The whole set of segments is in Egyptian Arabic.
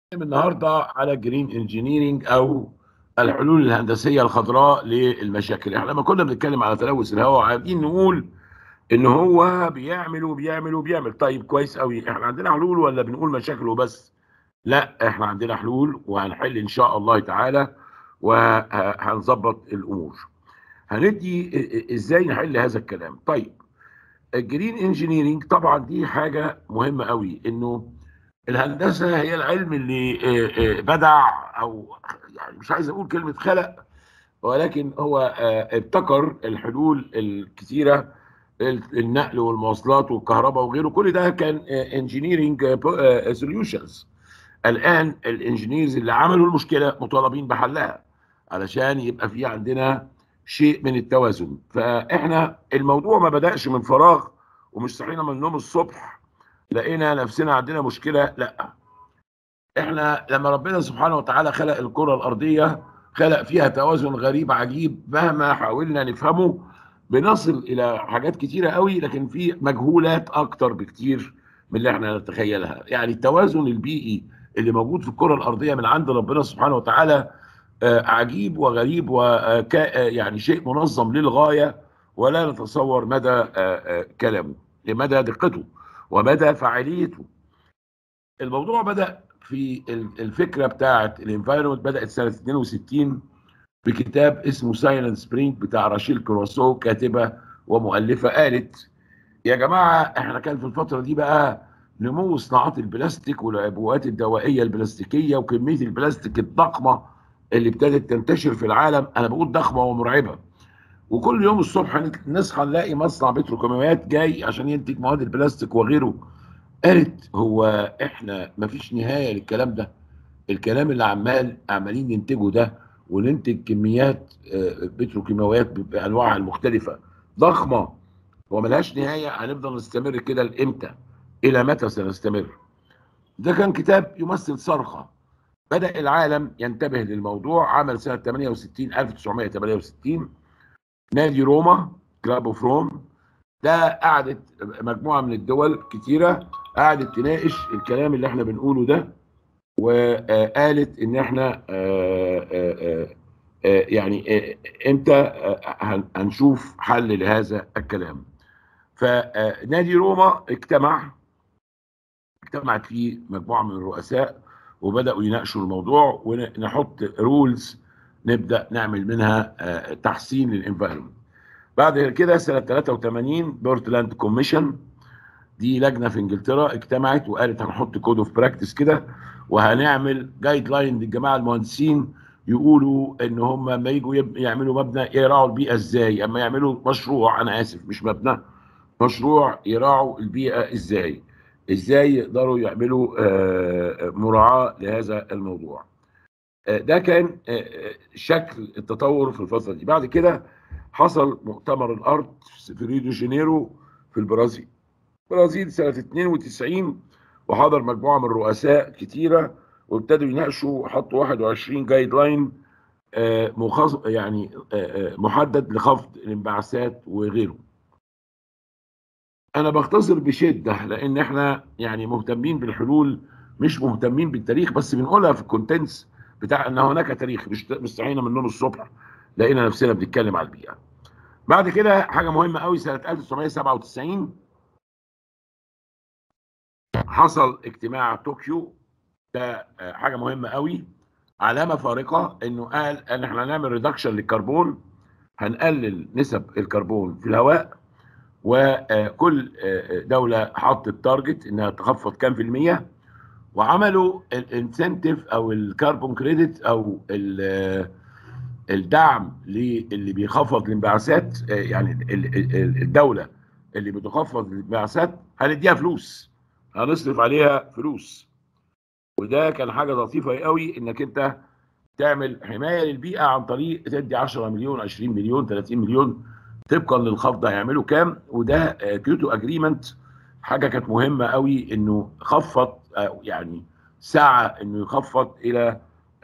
النهارده على جرين انجينيرنج او الحلول الهندسيه الخضراء للمشاكل احنا لما كنا بنتكلم على تلوث الهواء عايزين نقول ان هو بيعمل وبيعمل وبيعمل طيب كويس قوي احنا عندنا حلول ولا بنقول مشاكل وبس لا احنا عندنا حلول وهنحل ان شاء الله تعالى وهنظبط الامور هندي ازاي نحل هذا الكلام طيب الجرين انجينيرنج طبعا دي حاجه مهمه قوي انه الهندسه هي العلم اللي بدع او يعني مش عايز اقول كلمه خلق ولكن هو ابتكر الحلول الكثيره النقل والمواصلات والكهرباء وغيره كل ده كان انجينيرنج سوليوشنز الان الانجينيرز اللي عملوا المشكله مطالبين بحلها علشان يبقى في عندنا شيء من التوازن فاحنا الموضوع ما بداش من فراغ ومش صحينا من النوم الصبح لقينا نفسنا عندنا مشكله لا احنا لما ربنا سبحانه وتعالى خلق الكره الارضيه خلق فيها توازن غريب عجيب مهما حاولنا نفهمه بنصل الى حاجات كتيره قوي لكن في مجهولات اكتر بكتير من اللي احنا نتخيلها يعني التوازن البيئي اللي موجود في الكره الارضيه من عند ربنا سبحانه وتعالى عجيب وغريب وك يعني شيء منظم للغايه ولا نتصور مدى كلامه لمدى دقته ومدى فاعليته الموضوع بدا في الفكره بتاعه الانفايرمنت بدات سنه 62 بكتاب اسمه سايلنت سبرينج بتاع راشيل كروسو كاتبه ومؤلفه قالت يا جماعه احنا كان في الفتره دي بقى نمو صناعات البلاستيك والعبوات الدوائيه البلاستيكيه وكميه البلاستيك الضخمه اللي ابتدت تنتشر في العالم انا بقول ضخمه ومرعبه وكل يوم الصبح نصحى نلاقي مصنع بتروكيماويات جاي عشان ينتج مواد البلاستيك وغيره قالت هو احنا مفيش نهايه للكلام ده الكلام اللي عمال عمالين ننتجه ده وننتج كميات بتروكيماويات بانواعها المختلفه ضخمه وملهاش نهايه هنفضل نستمر كده لامتى؟ الى متى سنستمر؟ ده كان كتاب يمثل صرخه بدا العالم ينتبه للموضوع عمل سنه 68 1968 نادي روما كلاب اوف روم ده قعدت مجموعه من الدول كتيره قعدت تناقش الكلام اللي احنا بنقوله ده وقالت ان احنا يعني امتى هنشوف حل لهذا الكلام فنادي روما اجتمع اجتمعت فيه مجموعه من الرؤساء وبداوا يناقشوا الموضوع ونحط رولز نبدا نعمل منها تحسين للانفايرمنت بعد كده سنه 83 بورتلاند كوميشن دي لجنه في انجلترا اجتمعت وقالت هنحط كود اوف براكتس كده وهنعمل جايد لاين للجماعه المهندسين يقولوا ان هم لما يجوا يعملوا مبنى يراعوا البيئه ازاي اما يعملوا مشروع انا اسف مش مبنى مشروع يراعوا البيئه ازاي ازاي يقدروا يعملوا مراعاه لهذا الموضوع ده كان شكل التطور في الفتره دي بعد كده حصل مؤتمر الارض في ريو دي جانيرو في البرازيل البرازيل سنه 92 وحضر مجموعه من الرؤساء كتيره وابتدوا يناقشوا حطوا 21 جايد لاين يعني محدد لخفض الانبعاثات وغيره انا بختصر بشده لان احنا يعني مهتمين بالحلول مش مهتمين بالتاريخ بس بنقولها في الكونتنتس بتاع ان هناك تاريخ مش مش صحينا من النوم الصبح لقينا نفسنا بنتكلم على البيئه بعد كده حاجه مهمه قوي سنه 1997 حصل اجتماع طوكيو ده حاجه مهمه قوي علامه فارقه انه قال ان احنا هنعمل ريدكشن للكربون هنقلل نسب الكربون في الهواء وكل دوله حطت تارجت انها تخفض كام في الميه وعملوا الانسنتيف او الكربون كريدت او الدعم اللي بيخفض الانبعاثات يعني الدوله اللي بتخفض الانبعاثات هنديها فلوس هنصرف عليها فلوس وده كان حاجه لطيفه قوي انك انت تعمل حمايه للبيئه عن طريق تدي 10 مليون 20 مليون 30 مليون طبقا للخفض هيعملوا كام وده كيوتو اجريمنت حاجه كانت مهمه قوي انه خفض يعني سعى انه يخفض الى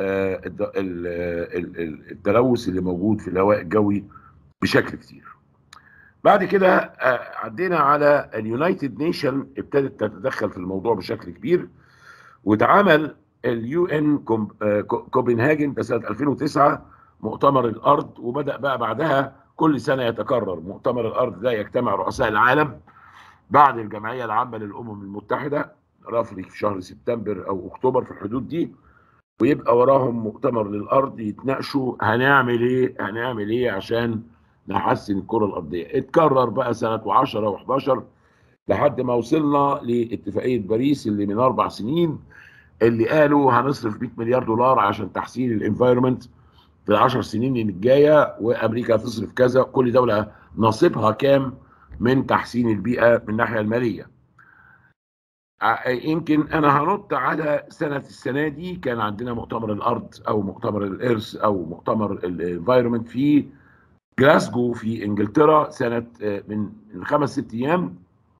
التلوث اللي موجود في الهواء الجوي بشكل كتير بعد كده عدينا على اليونايتد نيشن ابتدت تتدخل في الموضوع بشكل كبير واتعمل اليو ان كوبنهاجن ده سنه 2009 مؤتمر الارض وبدا بقى بعدها كل سنه يتكرر مؤتمر الارض ده يجتمع رؤساء العالم بعد الجمعيه العامه للامم المتحده رفلي في شهر سبتمبر او اكتوبر في الحدود دي ويبقى وراهم مؤتمر للارض يتناقشوا هنعمل ايه هنعمل ايه عشان نحسن الكره الارضيه اتكرر بقى سنه 10 و11 لحد ما وصلنا لاتفاقيه باريس اللي من اربع سنين اللي قالوا هنصرف 100 مليار دولار عشان تحسين الانفايرمنت في العشر سنين الجايه وامريكا هتصرف كذا كل دوله نصيبها كام من تحسين البيئه من الناحيه الماليه يمكن انا هنط على سنه السنه دي كان عندنا مؤتمر الارض او مؤتمر الارث او مؤتمر الانفايرمنت في جلاسجو في انجلترا سنه من من خمس ست ايام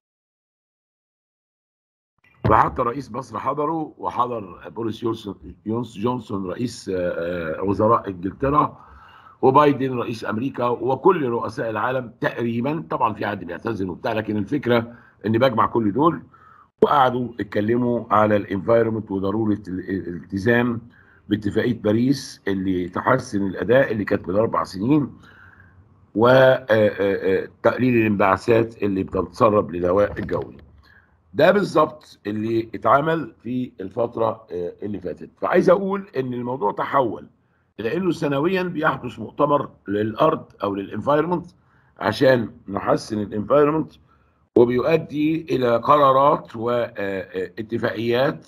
وحتى رئيس مصر حضره وحضر بوريس يونس جونسون رئيس وزراء انجلترا وبايدن رئيس امريكا وكل رؤساء العالم تقريبا طبعا في حد بيعتذر وبتاع لكن الفكره اني بجمع كل دول وقعدوا اتكلموا على الانفايرمنت وضروره الالتزام باتفاقيه باريس اللي تحسن الاداء اللي كانت من اربع سنين وتقليل الانبعاثات اللي بتتسرب للهواء الجوي. ده بالظبط اللي اتعمل في الفتره اللي فاتت فعايز اقول ان الموضوع تحول الى انه سنويا بيحدث مؤتمر للارض او للانفايرمنت عشان نحسن الانفايرمنت وبيؤدي الى قرارات واتفاقيات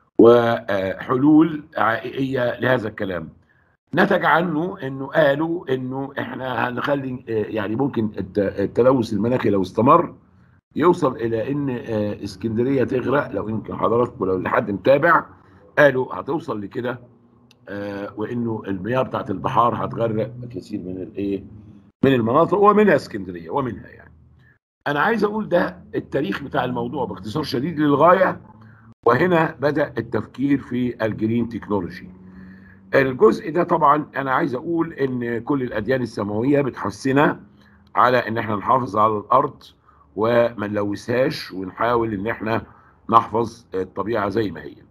وحلول عائقيه لهذا الكلام نتج عنه انه قالوا انه احنا هنخلي يعني ممكن التلوث المناخي لو استمر يوصل الى ان اسكندريه تغرق لو يمكن حضراتكم لو لحد متابع قالوا هتوصل لكده وانه المياه بتاعت البحار هتغرق كثير من الايه من المناطق ومنها اسكندريه ومنها يعني انا عايز اقول ده التاريخ بتاع الموضوع باختصار شديد للغايه وهنا بدا التفكير في الجرين تكنولوجي الجزء ده طبعا انا عايز اقول ان كل الاديان السماويه بتحثنا على ان احنا نحافظ على الارض وما نلوثهاش ونحاول ان احنا نحفظ الطبيعه زي ما هي.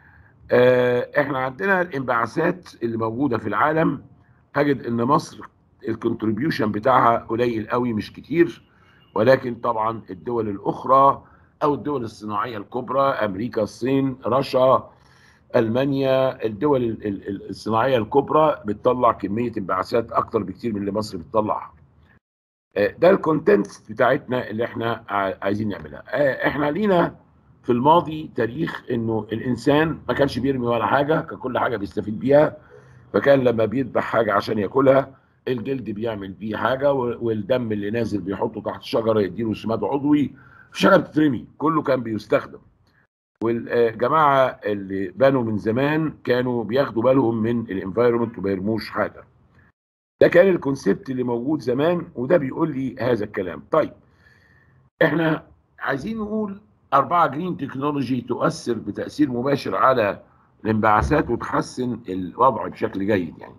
احنا عندنا الانبعاثات اللي موجوده في العالم هجد ان مصر الكونتريبيوشن بتاعها قليل قوي مش كتير ولكن طبعا الدول الاخرى او الدول الصناعيه الكبرى امريكا الصين رشا المانيا الدول الصناعيه الكبرى بتطلع كميه انبعاثات اكتر بكتير من اللي مصر بتطلعها. ده الكونتنت بتاعتنا اللي احنا عايزين نعملها احنا لينا في الماضي تاريخ انه الانسان ما كانش بيرمي ولا حاجه كان كل حاجه بيستفيد بيها فكان لما بيذبح حاجه عشان ياكلها الجلد بيعمل بيه حاجه والدم اللي نازل بيحطه تحت شجره يديله سماد عضوي مفيش حاجه بتترمي كله كان بيستخدم والجماعه اللي بنوا من زمان كانوا بياخدوا بالهم من الانفايرمنت وما يرموش حاجه ده كان الكونسيبت اللي موجود زمان وده بيقول لي هذا الكلام طيب احنا عايزين نقول أربعة جرين تكنولوجي تؤثر بتأثير مباشر على الانبعاثات وتحسن الوضع بشكل جيد يعني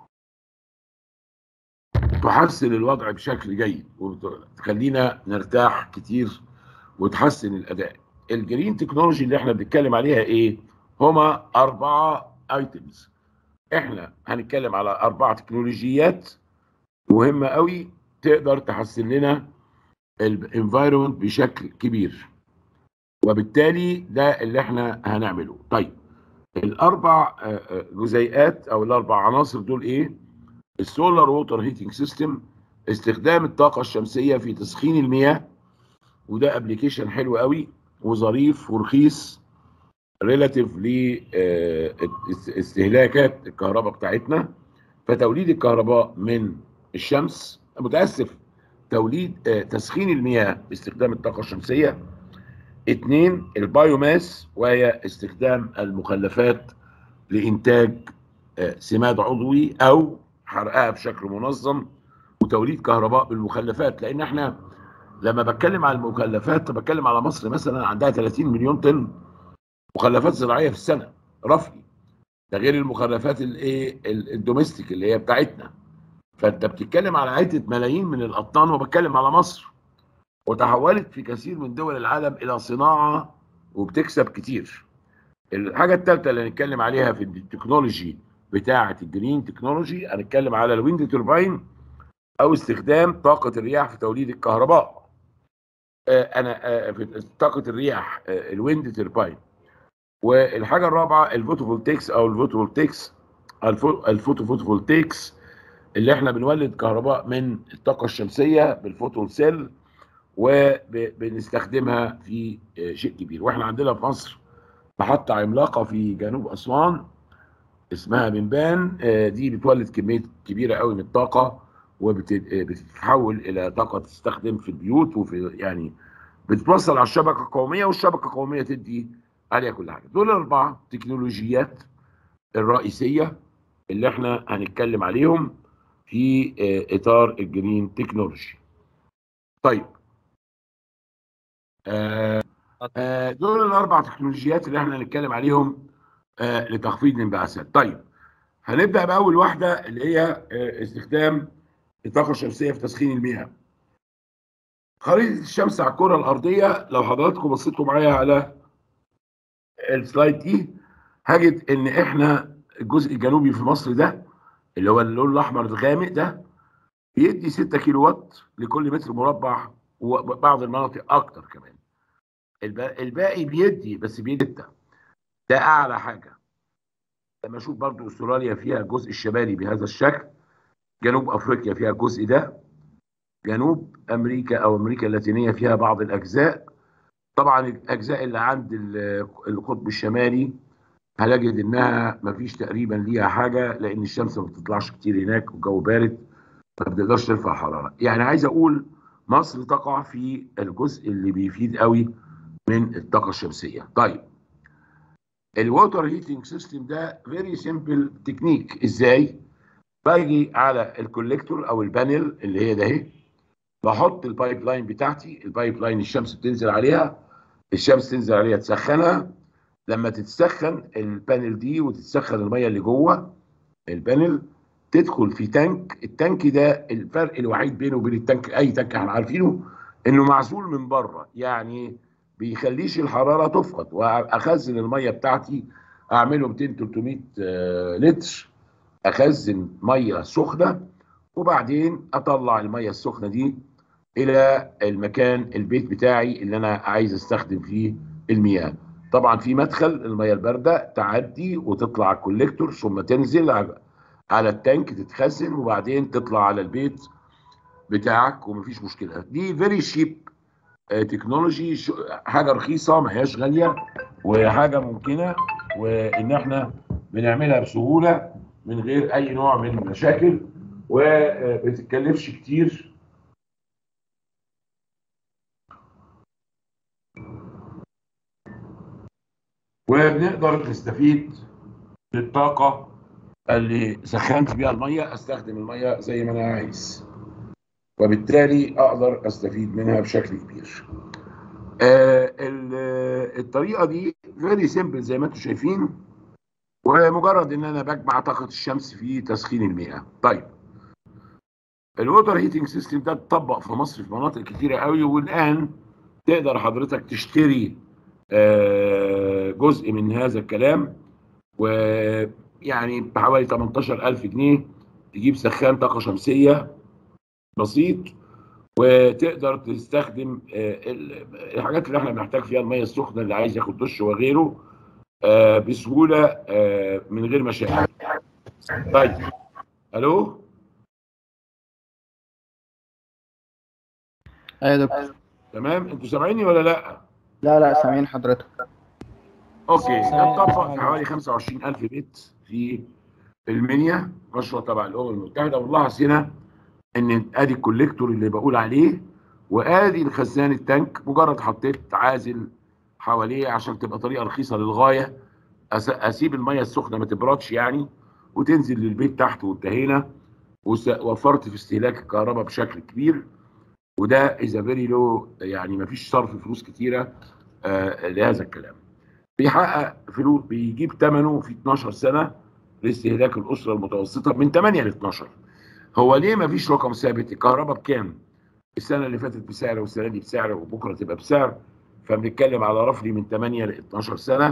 تحسن الوضع بشكل جيد وتخلينا نرتاح كتير وتحسن الأداء الجرين تكنولوجي اللي احنا بنتكلم عليها ايه هما أربعة ايتمز احنا هنتكلم على أربع تكنولوجيات مهمة قوي تقدر تحسن لنا الانفايرمنت بشكل كبير وبالتالي ده اللي احنا هنعمله طيب الاربع جزيئات او الاربع عناصر دول ايه السولار ووتر هيتنج سيستم استخدام الطاقه الشمسيه في تسخين المياه وده ابلكيشن حلو قوي وظريف ورخيص ريلاتيف لاستهلاكات الكهرباء بتاعتنا فتوليد الكهرباء من الشمس متاسف توليد تسخين المياه باستخدام الطاقه الشمسيه اثنين البايوماس وهي استخدام المخلفات لإنتاج سماد عضوي أو حرقها بشكل منظم وتوليد كهرباء بالمخلفات لأن احنا لما بتكلم على المخلفات بتكلم على مصر مثلا عندها 30 مليون طن مخلفات زراعية في السنة رفلي ده غير المخلفات الايه الدوميستيك اللي هي بتاعتنا فانت بتتكلم على عدة ملايين من الأطنان وبتكلم على مصر وتحولت في كثير من دول العالم الى صناعه وبتكسب كتير الحاجه الثالثه اللي هنتكلم عليها في التكنولوجي بتاعه الجرين تكنولوجي هنتكلم على الويند توربين او استخدام طاقه الرياح في توليد الكهرباء آه، انا آه، في طاقه الرياح آه، الويند توربين والحاجه الرابعه الفوتوفولتيكس او الفوتوفولتيكس الفو- الفوتوفولتيكس اللي احنا بنولد كهرباء من الطاقه الشمسيه بالفوتون سيل وبنستخدمها في آه، شيء كبير واحنا عندنا في مصر محطه عملاقه في جنوب اسوان اسمها بنبان آه، دي بتولد كميه كبيره قوي من الطاقه وبتتحول الى طاقه تستخدم في البيوت وفي يعني بتتوصل على الشبكه القوميه والشبكه القوميه تدي عليها كل حاجه دول الاربعه تكنولوجيات الرئيسيه اللي احنا هنتكلم عليهم في آه، اطار الجرين تكنولوجي طيب آه، آه، دول الاربع تكنولوجيات اللي احنا هنتكلم عليهم آه، لتخفيض الانبعاثات طيب هنبدا باول واحده اللي هي آه، استخدام الطاقه الشمسيه في تسخين المياه خريطه الشمس على الكره الارضيه لو حضراتكم بصيتوا معايا على السلايد دي هجد ان احنا الجزء الجنوبي في مصر ده اللي هو اللون الاحمر الغامق ده بيدي 6 كيلو وات لكل متر مربع وبعض المناطق اكتر كمان الب- الباقي بيدي بس بيدي 6 ده اعلى حاجه لما اشوف برضو استراليا فيها الجزء الشمالي بهذا الشكل جنوب افريقيا فيها الجزء ده جنوب امريكا او امريكا اللاتينيه فيها بعض الاجزاء طبعا الاجزاء اللي عند ال- القطب الشمالي هنجد انها مفيش تقريبا ليها حاجه لان الشمس ما بتطلعش كتير هناك والجو بارد ما بتقدرش ترفع حراره يعني عايز اقول مصر تقع في الجزء اللي بيفيد قوي من الطاقه الشمسيه طيب الووتر هيتنج سيستم ده فيري سيمبل تكنيك ازاي باجي على الكوليكتور او البانل اللي هي ده اهي بحط البايب لاين بتاعتي البايب لاين الشمس بتنزل عليها الشمس تنزل عليها تسخنها لما تتسخن البانل دي وتتسخن الميه اللي جوه البانل تدخل في تانك التانك ده الفرق الوحيد بينه وبين التانك اي تانك احنا عارفينه انه معزول من بره يعني بيخليش الحراره تفقد واخزن الميه بتاعتي اعمله 200 300 آه، لتر اخزن ميه سخنه وبعدين اطلع الميه السخنه دي الى المكان البيت بتاعي اللي انا عايز استخدم فيه المياه طبعا في مدخل الميه البارده تعدي وتطلع على الكوليكتور ثم تنزل على- على التانك تتخزن وبعدين تطلع على البيت بتاعك ومفيش مشكله دي فيري شيب تكنولوجي ش- حاجه رخيصه ما هياش غاليه وحاجه ممكنه وان احنا بنعملها بسهوله من غير اي نوع من المشاكل وما بتتكلفش كتير وبنقدر نستفيد بالطاقه اللي سخنت بيها الميه استخدم الميه زي ما انا عايز وبالتالي اقدر استفيد منها بشكل كبير آه ال- الطريقه دي فيري سيمبل زي ما انتم شايفين ومجرد ان انا بجمع طاقه الشمس في تسخين المياه طيب الووتر هيتنج سيستم ده اتطبق في مصر في مناطق كتيره قوي والان تقدر حضرتك تشتري آه، جزء من هذا الكلام ويعني بحوالي 18000 جنيه تجيب سخان طاقه شمسيه بسيط وتقدر تستخدم آه، ال- الحاجات اللي احنا بنحتاج فيها الميه السخنه اللي عايز ياخد دش وغيره آه، بسهوله آه، من غير مشاكل. طيب الو ايوه يا دكتور تمام انتوا سامعيني ولا لا؟ لا لا سامعين حضرتك اوكي ده سامعين. اتطبق في حوالي 25000 بيت في المنيا مشروع تبع الامم المتحده ونلاحظ هنا ان ادي الكوليكتور اللي بقول عليه وادي الخزان التانك مجرد حطيت عازل حواليه عشان تبقى طريقه رخيصه للغايه أس- اسيب الميه السخنه ما تبردش يعني وتنزل للبيت تحت وانتهينا وس- وفرت في استهلاك الكهرباء بشكل كبير وده اذا فيري لو يعني ما فيش صرف فلوس كتيره آه لهذا الكلام بيحقق فلوس بيجيب ثمنه في 12 سنه لاستهلاك الاسره المتوسطه من 8 ل 12 هو ليه ما فيش رقم ثابت الكهرباء بكام السنه اللي فاتت بسعر والسنه دي بسعر وبكره تبقى بسعر فبنتكلم على رفلي من 8 ل 12 سنه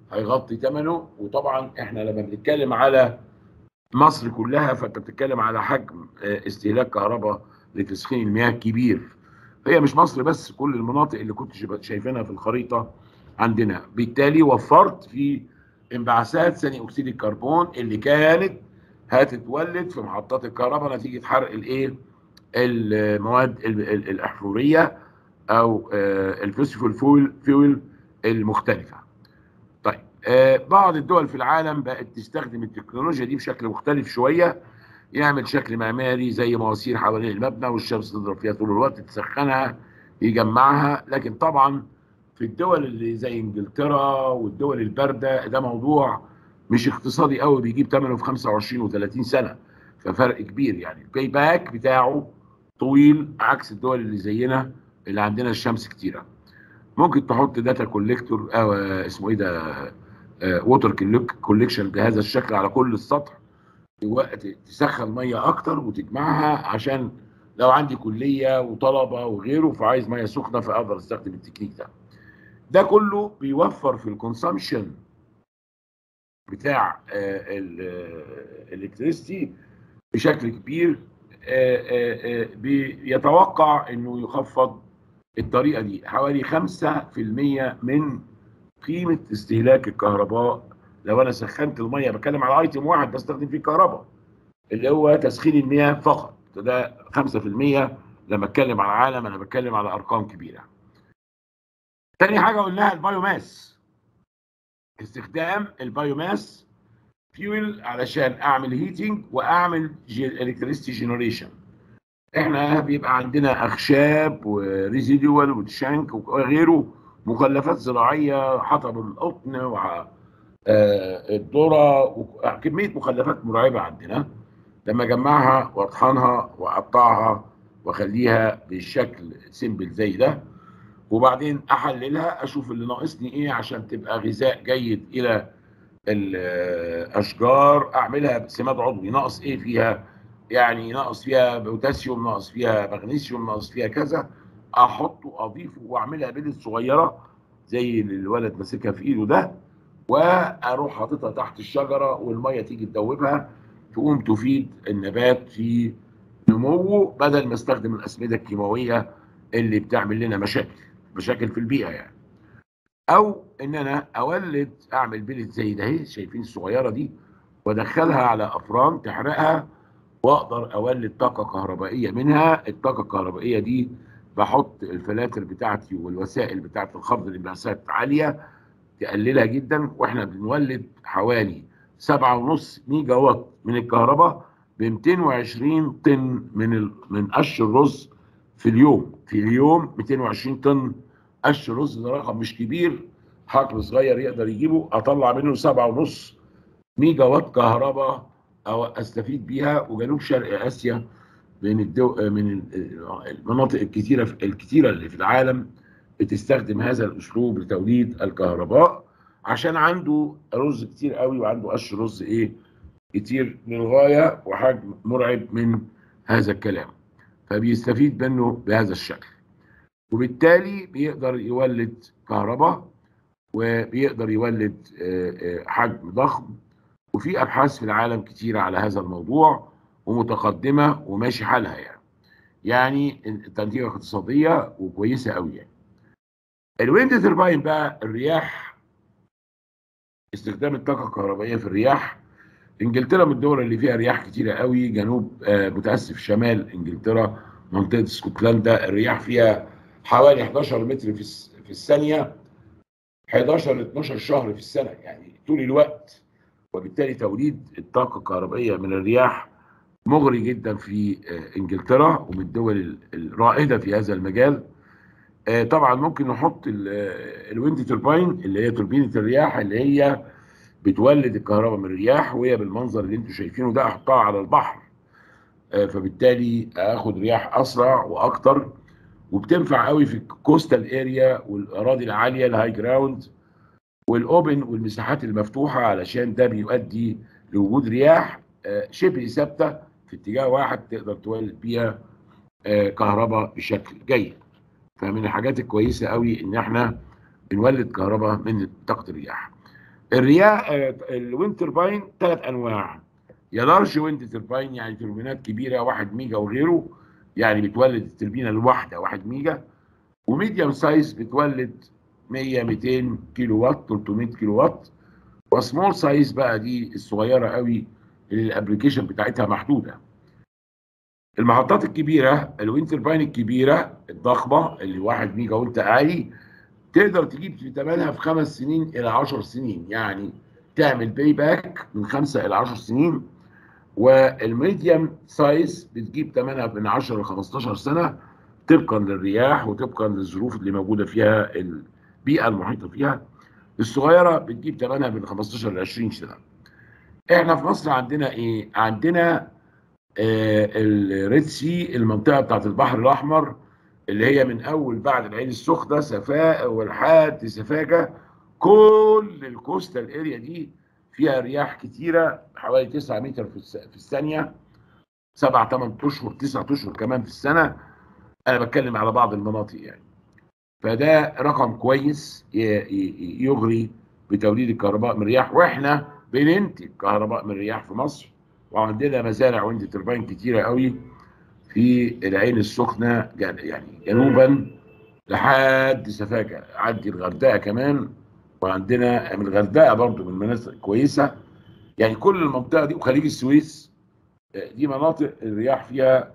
هيغطي ثمنه وطبعا احنا لما بنتكلم على مصر كلها فانت بتتكلم على حجم آه، استهلاك كهرباء لتسخين المياه كبير هي مش مصر بس كل المناطق اللي كنت شايف- شايفينها في الخريطه عندنا بالتالي وفرت في انبعاثات ثاني اكسيد الكربون اللي كانت هتتولد في محطات الكهرباء نتيجه حرق الايه المواد ال- ال- الاحفوريه او آه، الفوسفور فويل فيول المختلفه طيب آه، بعض الدول في العالم بقت تستخدم التكنولوجيا دي بشكل مختلف شويه يعمل شكل معماري زي مواسير حوالين المبنى والشمس تضرب فيها طول الوقت تسخنها يجمعها لكن طبعا في الدول اللي زي انجلترا والدول البارده ده موضوع مش اقتصادي قوي بيجيب ثمنه في 25 و30 سنه ففرق كبير يعني الباي باك بتاعه طويل عكس الدول اللي زينا اللي عندنا الشمس كتيره ممكن تحط داتا كوليكتور او آه، اسمه ايه ده ووتر كوليكشن بهذا الشكل على كل السطح وقت تسخن ميه اكتر وتجمعها عشان لو عندي كليه وطلبه وغيره فعايز ميه سخنه فاقدر استخدم التكنيك ده ده كله بيوفر في الكونسامشن بتاع الالكتريستي بشكل كبير آه، آه، آه، بيتوقع انه يخفض الطريقه دي حوالي 5% من قيمه استهلاك الكهرباء لو انا سخنت الميه بتكلم على ايتم واحد بستخدم فيه كهرباء اللي هو تسخين المياه فقط ده 5% لما اتكلم على العالم انا بتكلم على ارقام كبيره تاني حاجه قلناها البايوماس استخدام البايوماس فيول علشان اعمل هيتنج واعمل الكتريستي جنريشن احنا بيبقى عندنا اخشاب وريزيدوال وتشانك وغيره مخلفات زراعيه حطب القطن وع- آه، الذره وكميه مخلفات مرعبه عندنا لما اجمعها واطحنها واقطعها واخليها بالشكل سيمبل زي ده وبعدين احللها اشوف اللي ناقصني ايه عشان تبقى غذاء جيد الى الاشجار اعملها سماد عضوي ناقص ايه فيها يعني ناقص فيها بوتاسيوم ناقص فيها مغنيسيوم ناقص فيها كذا احطه اضيفه واعملها بيلت صغيره زي اللي الولد ماسكها في ايده ده واروح حاططها تحت الشجره والميه تيجي تدوبها تقوم تفيد النبات في نموه بدل ما استخدم الاسمده الكيماويه اللي بتعمل لنا مشاكل مشاكل في البيئه يعني او ان انا اولد اعمل بيلت زي ده اهي شايفين الصغيره دي وادخلها على افران تحرقها واقدر اولد طاقه كهربائيه منها الطاقه الكهربائيه دي بحط الفلاتر بتاعتي والوسائل بتاعت الخفض الانبعاثات عاليه تقللها جدا واحنا بنولد حوالي 7.5 ميجا وات من الكهرباء ب 220 طن من ال... من قش الرز في اليوم في اليوم 220 طن قش رز ده رقم مش كبير حقل صغير يقدر يجيبه اطلع منه 7.5 ميجا وات كهرباء او استفيد بيها وجنوب شرق اسيا من الدو من المناطق الكثيره الكثيره اللي في العالم بتستخدم هذا الاسلوب لتوليد الكهرباء عشان عنده رز كتير قوي وعنده قش رز ايه كتير للغايه وحجم مرعب من هذا الكلام فبيستفيد منه بهذا الشكل وبالتالي بيقدر يولد كهرباء وبيقدر يولد آه، آه، حجم ضخم وفي ابحاث في العالم كتيره على هذا الموضوع ومتقدمه وماشي حالها يعني يعني التنتيجه اقتصاديه وكويسه قوي يعني الويند ترباين بقى الرياح استخدام الطاقه الكهربائيه في الرياح انجلترا من الدول اللي فيها رياح كتيره قوي جنوب آه، متاسف شمال انجلترا منطقه اسكتلندا الرياح فيها حوالي 11 متر في الس- في الثانيه 11 12 شهر في السنه يعني طول الوقت وبالتالي توليد الطاقه الكهربائيه من الرياح مغري جدا في آه، انجلترا ومن الدول ال- الرائده في هذا المجال آه، طبعا ممكن نحط ال- آه، الويند توربين اللي هي توربينه الرياح اللي هي بتولد الكهرباء من الرياح وهي بالمنظر اللي انتم شايفينه ده احطها على البحر آه، فبالتالي اخد رياح اسرع واكتر وبتنفع قوي في الكوستال اريا والاراضي العاليه الهاي جراوند والاوبن والمساحات المفتوحه علشان ده بيؤدي لوجود رياح آه، شبه ثابته في اتجاه واحد تقدر تولد بيها آه، كهرباء بشكل جيد فمن الحاجات الكويسه قوي ان احنا بنولد كهرباء من طاقه الرياح الرياح آه، الويند ترباين ثلاث انواع يا لارج ويند ترباين يعني توربينات كبيره 1 ميجا وغيره يعني بتولد التربينه الواحده 1 ميجا وميديوم سايز بتولد 100 200 كيلو وات 300 كيلو وات وسمول سايز بقى دي الصغيره قوي اللي الابلكيشن بتاعتها محدوده المحطات الكبيره الويند ترباين الكبيره الضخمه اللي 1 ميجا وانت عالي تقدر تجيب في ثمنها في خمس سنين الى 10 سنين يعني تعمل باي باك من خمسه الى 10 سنين والميديم سايز بتجيب ثمنها من 10 ل 15 سنه طبقا للرياح وطبقا للظروف اللي موجوده فيها البيئه المحيطه فيها الصغيره بتجيب ثمنها من 15 ل 20 سنه احنا في مصر عندنا ايه عندنا آه الريد سي المنطقه بتاعت البحر الاحمر اللي هي من اول بعد العين السخنه سفاء ولحد سفاجه كل الكوستال اريا دي فيها رياح كتيره حوالي 9 متر في, الس... في الثانيه 7 8 اشهر 9 اشهر كمان في السنه انا بتكلم على بعض المناطق يعني فده رقم كويس ي... ي... يغري بتوليد الكهرباء من الرياح واحنا بننتج كهرباء من الرياح في مصر وعندنا مزارع ويند تربين كتيره قوي في العين السخنه يعني جنوبا لحد سفاجه عدي الغردقه كمان وعندنا من الغردقه برضو من مناطق كويسه يعني كل المنطقه دي وخليج السويس دي مناطق الرياح فيها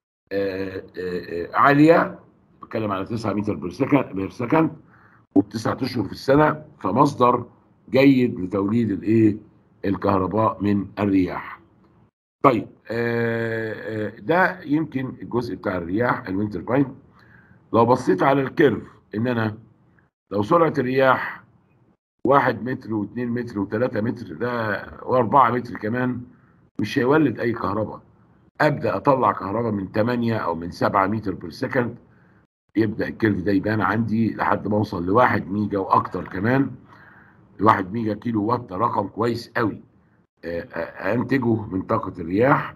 عاليه بتكلم على 9 متر بير سكند بير سكند وبتسعة اشهر في السنه فمصدر جيد لتوليد الايه الكهرباء من الرياح. طيب ده يمكن الجزء بتاع الرياح الويند ترباين لو بصيت على الكيرف ان انا لو سرعه الرياح واحد متر واثنين متر وثلاثة متر ده واربعة متر كمان مش هيولد اي كهرباء ابدا اطلع كهرباء من 8 او من 7 متر بير سكند يبدا الكيرف ده يبان عندي لحد ما اوصل لواحد ميجا واكتر كمان واحد ميجا كيلو وات ده رقم كويس قوي انتجه من طاقه الرياح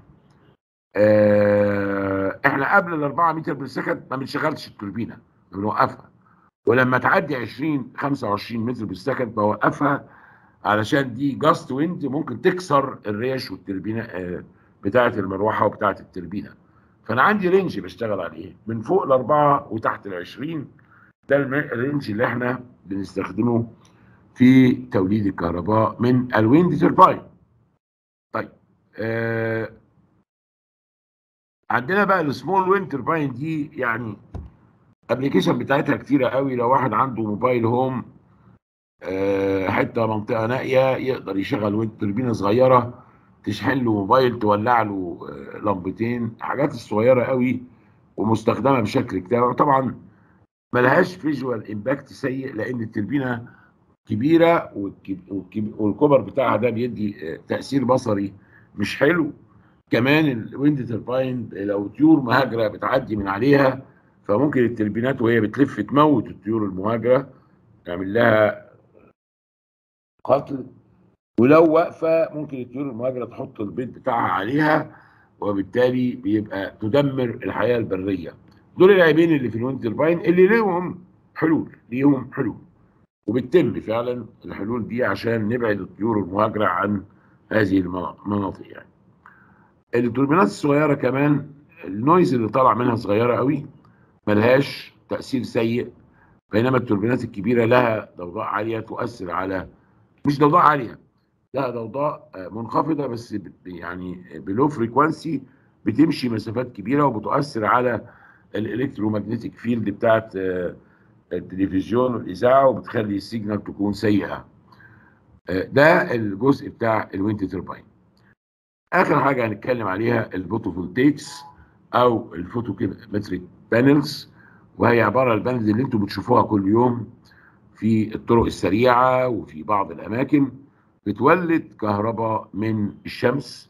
احنا قبل ال 4 متر بير سكند ما بنشغلش التوربينه بنوقفها ولما تعدي 20 25 متر بالسكند بوقفها علشان دي جاست ويند ممكن تكسر الريش والتربينه بتاعه المروحه وبتاعه التربينه فانا عندي رينج بشتغل عليه من فوق الاربعه وتحت ال 20 ده الرينج اللي احنا بنستخدمه في توليد الكهرباء من الويند ترباين طيب آه عندنا بقى السمول ويند ترباين دي يعني الابلكيشن بتاعتها كتيره قوي لو واحد عنده موبايل هوم أه حته منطقه نائيه يقدر يشغل ويند توربينه صغيره تشحن له موبايل تولع له أه لمبتين حاجات الصغيره قوي ومستخدمه بشكل كتير طبعا ملهاش فيجوال امباكت سيء لان التربينه كبيره والكبر بتاعها ده بيدي تاثير بصري مش حلو كمان الويند ترباين لو طيور مهاجره بتعدي من عليها فممكن التربينات وهي بتلف تموت الطيور المهاجره تعمل لها قتل ولو واقفه ممكن الطيور المهاجره تحط البيض بتاعها عليها وبالتالي بيبقى تدمر الحياه البريه دول العيبين اللي في الويند ترباين اللي ليهم حلول ليهم حلول وبتتم فعلا الحلول دي عشان نبعد الطيور المهاجره عن هذه المناطق يعني التوربينات الصغيره كمان النويز اللي طالع منها صغيره قوي ملهاش تأثير سيء بينما التوربينات الكبيرة لها ضوضاء عالية تؤثر على مش ضوضاء عالية لها ضوضاء منخفضة بس يعني بلو فريكوانسي بتمشي مسافات كبيرة وبتؤثر على الالكترومagnetic فيلد بتاعت التلفزيون والإذاعة وبتخلي السيجنال تكون سيئة ده الجزء بتاع الويند ترباين آخر حاجة هنتكلم عليها الفوتوفولتيكس أو الفوتومتريك بانلز وهي عباره عن البانلز اللي انتم بتشوفوها كل يوم في الطرق السريعه وفي بعض الاماكن بتولد كهرباء من الشمس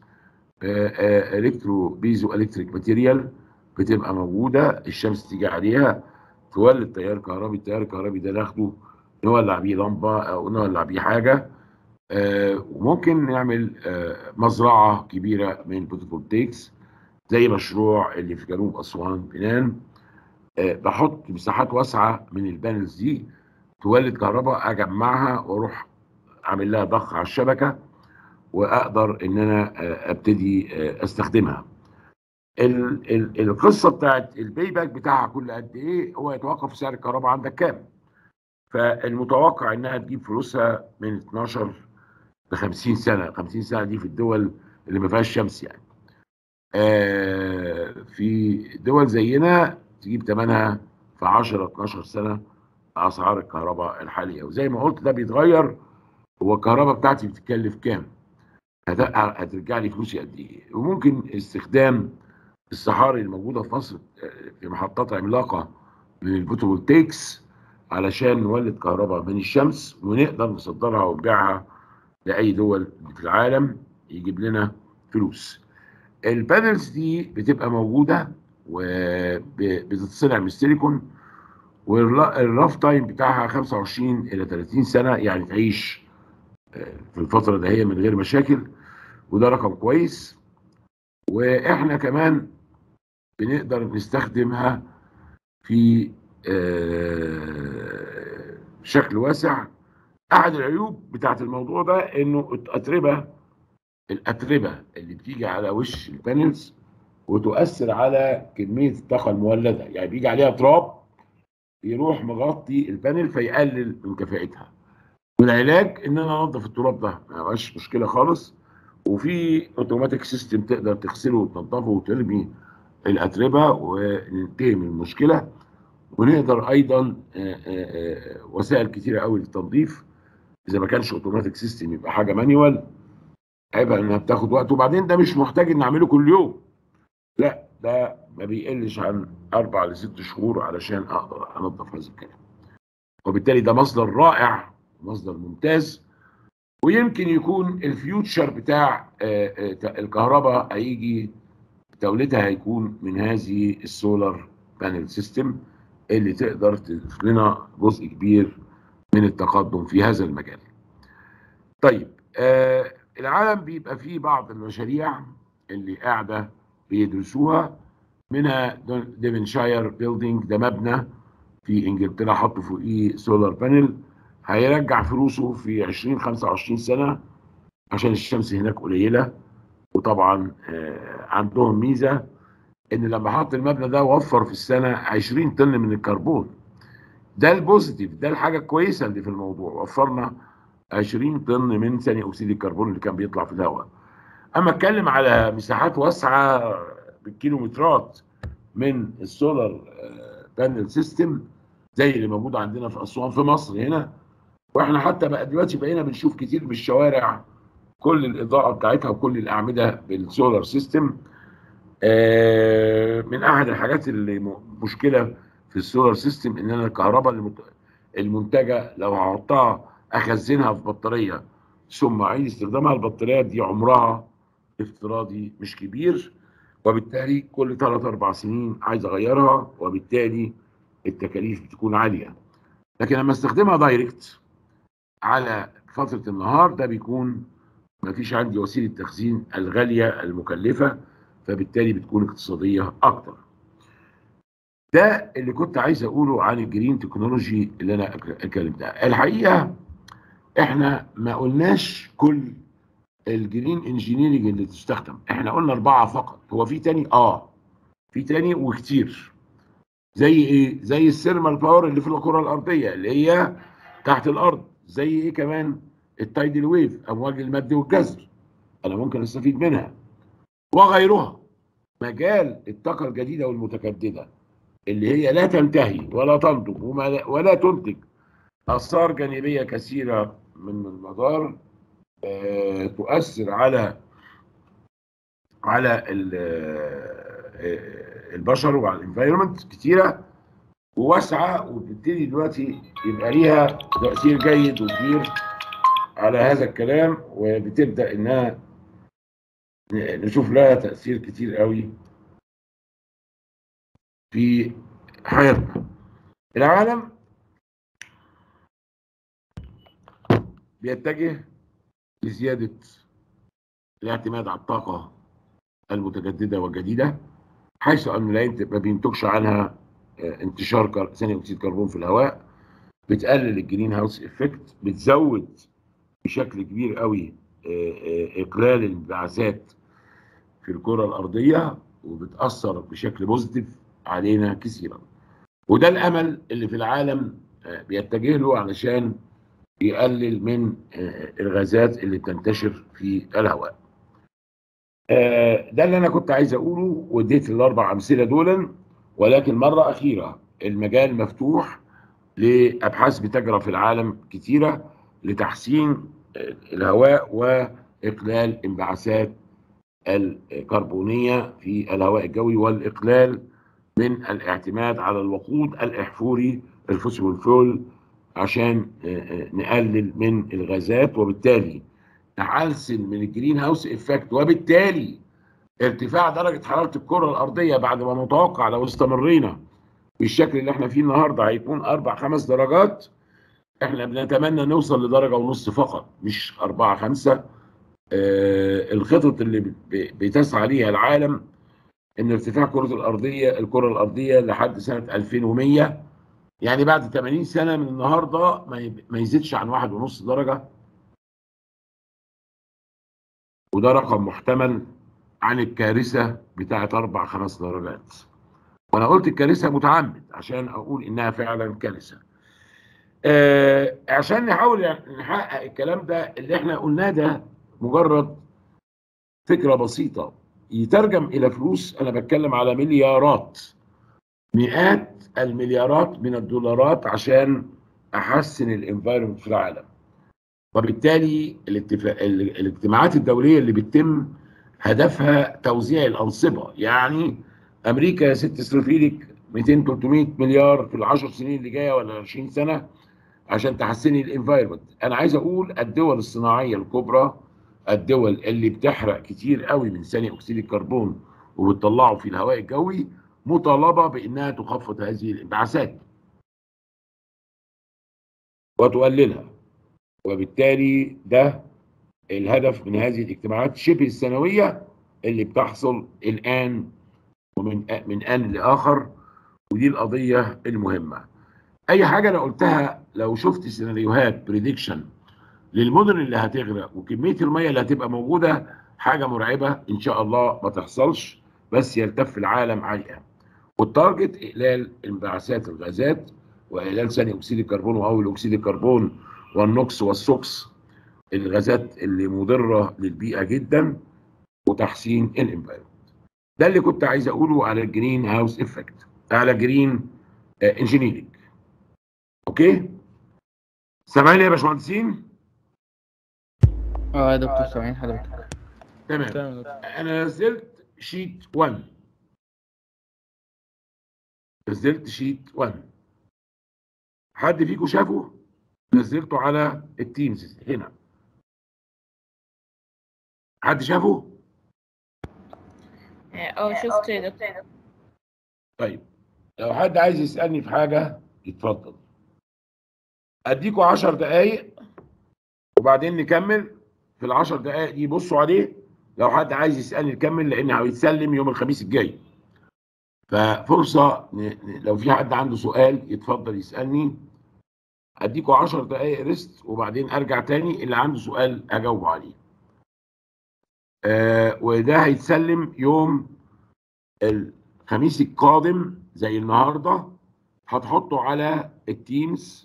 الكترو بيزو الكتريك ماتيريال بتبقى موجوده الشمس تيجي عليها تولد تيار كهربي التيار الكهربي ده ناخده نولع بيه لمبه او نولع بيه حاجه وممكن نعمل مزرعه كبيره من الفوتوفولتيكس زي مشروع اللي في جنوب اسوان بنان أه بحط مساحات واسعه من البانلز دي تولد كهرباء اجمعها واروح اعمل لها ضخ على الشبكه واقدر ان انا آه، ابتدي آه، استخدمها ال ال القصه بتاعت الباي باك بتاعها كل قد ايه هو يتوقف سعر الكهرباء عندك كام فالمتوقع انها تجيب فلوسها من 12 ل 50 سنه 50 سنه دي في الدول اللي ما فيهاش شمس يعني آه في دول زينا تجيب ثمنها في 10 12 سنه اسعار الكهرباء الحاليه وزي ما قلت ده بيتغير هو الكهرباء بتاعتي بتتكلف كام هت- هترجع لي فلوسي قد ايه وممكن استخدام الصحاري الموجوده في مصر آه، في محطات عملاقه من الفوتوفولتيكس علشان نولد كهرباء من الشمس ونقدر نصدرها ونبيعها لاي دول في العالم يجيب لنا فلوس البانلز دي بتبقى موجوده وبتتصنع من السيليكون والراف تايم بتاعها 25 الى 30 سنه يعني تعيش آه، في الفتره ده هي من غير مشاكل وده رقم كويس واحنا كمان بنقدر نستخدمها في آه، بشكل واسع احد العيوب بتاعت الموضوع ده انه الاتربه الاتربه اللي بتيجي على وش البانلز وتؤثر على كميه الطاقه المولده يعني بيجي عليها تراب يروح مغطي البانل فيقلل من كفاءتها والعلاج ان انا انضف التراب ده ما يبقاش مشكله خالص وفي اوتوماتيك سيستم تقدر تغسله وتنضفه وترمي الاتربه وننتهي من المشكله ونقدر ايضا آه، آه، آه، وسائل كتيره قوي للتنظيف اذا ما كانش اوتوماتيك سيستم يبقى حاجه مانيوال عيبها انها بتاخد وقت وبعدين ده مش محتاج ان نعمله كل يوم لا ده ما بيقلش عن اربع لست شهور علشان اقدر انظف هذا الكلام وبالتالي ده مصدر رائع مصدر ممتاز ويمكن يكون الفيوتشر بتاع آه، آه، الكهرباء هيجي توليدها هيكون من هذه السولار بانل سيستم اللي تقدر تضيف لنا جزء كبير من التقدم في هذا المجال. طيب آه العالم بيبقى فيه بعض المشاريع اللي قاعده بيدرسوها منها دون- ديفنشاير بيلدينج ده مبنى في انجلترا حطوا فوقيه سولار بانل هيرجع فلوسه في 20 25 سنه عشان الشمس هناك قليله وطبعا آه، عندهم ميزه ان لما حط المبنى ده وفر في السنه 20 طن من الكربون ده البوزيتيف ده الحاجه الكويسه اللي في الموضوع وفرنا 20 طن من ثاني اكسيد الكربون اللي كان بيطلع في الهواء اما اتكلم على مساحات واسعه بالكيلومترات من السولار بانل سيستم زي اللي موجود عندنا في اسوان في مصر هنا واحنا حتى بقى دلوقتي بقينا بنشوف كتير من الشوارع كل الاضاءه بتاعتها وكل الاعمده بالسولار سيستم آه، من احد الحاجات اللي م- مشكله في السولار سيستم ان انا الكهرباء المت- المنتجه لو هحطها اخزنها في بطاريه ثم اعيد استخدامها البطاريات دي عمرها افتراضي مش كبير وبالتالي كل 3 4 سنين عايز اغيرها وبالتالي التكاليف بتكون عاليه لكن لما استخدمها دايركت على فتره النهار ده بيكون ما فيش عندي وسيله تخزين الغاليه المكلفه فبالتالي بتكون اقتصاديه اكتر ده اللي كنت عايز اقوله عن الجرين تكنولوجي اللي انا أك- اتكلمتها الحقيقه احنا ما قلناش كل الجرين انجينيرنج اللي تستخدم احنا قلنا اربعه فقط هو في تاني اه في تاني وكتير زي ايه زي السيرمال باور اللي في الكره الارضيه اللي هي تحت الارض زي ايه كمان التايدل ويف امواج المد والجزر انا ممكن استفيد منها وغيرها مجال الطاقه الجديده والمتجدده اللي هي لا تنتهي ولا تنضج وما- ولا تنتج اثار جانبيه كثيره من المضار آه، تؤثر على على ال- آه، البشر وعلى الانفايرمنت كتيره وواسعه وبتبتدي دلوقتي يبقى ليها تاثير جيد وكبير على هذا الكلام وبتبدا انها ن- نشوف لها تاثير كتير قوي في حياتنا العالم بيتجه لزياده الاعتماد على الطاقه المتجدده والجديده حيث ان لا ينت- ما بينتجش عنها آه، انتشار كر- ثاني اكسيد كربون في الهواء بتقلل الجرين هاوس افكت بتزود بشكل كبير قوي آه، آه، اقلال الانبعاثات في الكره الارضيه وبتاثر بشكل بوزيتيف علينا كثيرا وده الامل اللي في العالم آه، بيتجه له علشان يقلل من آه، الغازات اللي بتنتشر في الهواء آه، ده اللي انا كنت عايز اقوله واديت الاربع امثله دول ولكن مره اخيره المجال مفتوح لابحاث بتجرى في العالم كتيره لتحسين آه، الهواء واقلال انبعاثات الكربونيه في الهواء الجوي والاقلال من الاعتماد على الوقود الاحفوري الفوسفور فول عشان آه، آه، نقلل من الغازات وبالتالي نحسن من الجرين هاوس افكت وبالتالي ارتفاع درجه حراره الكره الارضيه بعد ما متوقع لو استمرينا بالشكل اللي احنا فيه النهارده هيكون اربع خمس درجات احنا بنتمنى نوصل لدرجه ونص فقط مش اربعه خمسه آه الخطط اللي ب- بتسعى ليها العالم ان ارتفاع كره الارضيه الكره الارضيه لحد سنه 2100 يعني بعد 80 سنه من النهارده ما يب- ما يزيدش عن واحد ونص درجه وده رقم محتمل عن الكارثه بتاعت اربع خمس درجات وانا قلت الكارثه متعمد عشان اقول انها فعلا كارثه آه عشان نحاول يعني نحقق الكلام ده اللي احنا قلناه ده مجرد فكره بسيطه يترجم الى فلوس انا بتكلم على مليارات مئات المليارات من الدولارات عشان احسن الانفايرمنت في العالم وبالتالي الاتفاق ال- الاجتماعات الدوليه اللي بتتم هدفها توزيع الانصبه يعني امريكا يا ست اصرفي لك 200 300 مليار في العشر سنين اللي جايه ولا 20 سنه عشان تحسني الانفايرمنت انا عايز اقول الدول الصناعيه الكبرى الدول اللي بتحرق كتير قوي من ثاني اكسيد الكربون وبتطلعه في الهواء الجوي مطالبه بانها تخفض هذه الانبعاثات وتقللها وبالتالي ده الهدف من هذه الاجتماعات شبه السنويه اللي بتحصل الان ومن من ان لاخر ودي القضيه المهمه اي حاجه انا قلتها لو شفت سيناريوهات بريدكشن للمدن اللي هتغرق وكميه الميه اللي هتبقى موجوده حاجه مرعبه ان شاء الله ما تحصلش بس يلتف العالم عليها والتارجت اقلال انبعاثات الغازات واقلال ثاني اكسيد الكربون واول اكسيد الكربون والنوكس والسوكس الغازات اللي مضره للبيئه جدا وتحسين الانفايرمنت ده اللي كنت عايز اقوله على الجرين هاوس افكت على جرين انجينيرنج اوكي سامعني يا باشمهندسين اه يا دكتور سامعين حضرتك تمام تمام يا دكتور. انا نزلت شيت 1 نزلت شيت 1 حد فيكم شافه نزلته على التيمز هنا حد شافه اه شفت يا دكتور طيب لو حد عايز يسالني في حاجه يتفضل اديكوا 10 دقايق وبعدين نكمل في العشر دقايق دي بصوا عليه لو حد عايز يسالني نكمل لان هيتسلم يوم الخميس الجاي ففرصه ن... ن- لو في حد عنده سؤال يتفضل يسالني اديكوا 10 دقايق ريست وبعدين ارجع تاني اللي عنده سؤال اجاوبه عليه آه وده هيتسلم يوم الخميس القادم زي النهارده هتحطه على التيمز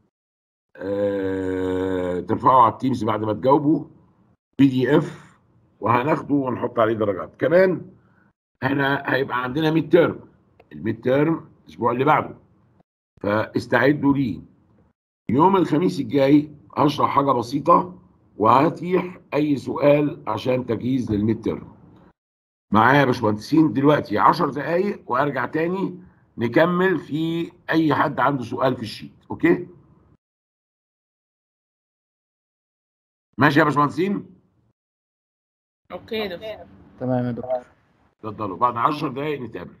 آه ترفعه على التيمز بعد ما تجاوبوا بي دي اف وهناخده ونحط عليه درجات كمان احنا هيبقى عندنا ميد تيرم الميد تيرم الاسبوع اللي بعده فاستعدوا ليه يوم الخميس الجاي هشرح حاجه بسيطه وهتيح اي سؤال عشان تجهيز للميد تيرم معايا يا باشمهندسين دلوقتي 10 دقايق وارجع تاني نكمل في اي حد عنده سؤال في الشيت اوكي ماشي يا باشمهندسين اوكي يا دكتور تمام يا دكتور اتفضلوا بعد 10 دقايق نتقابل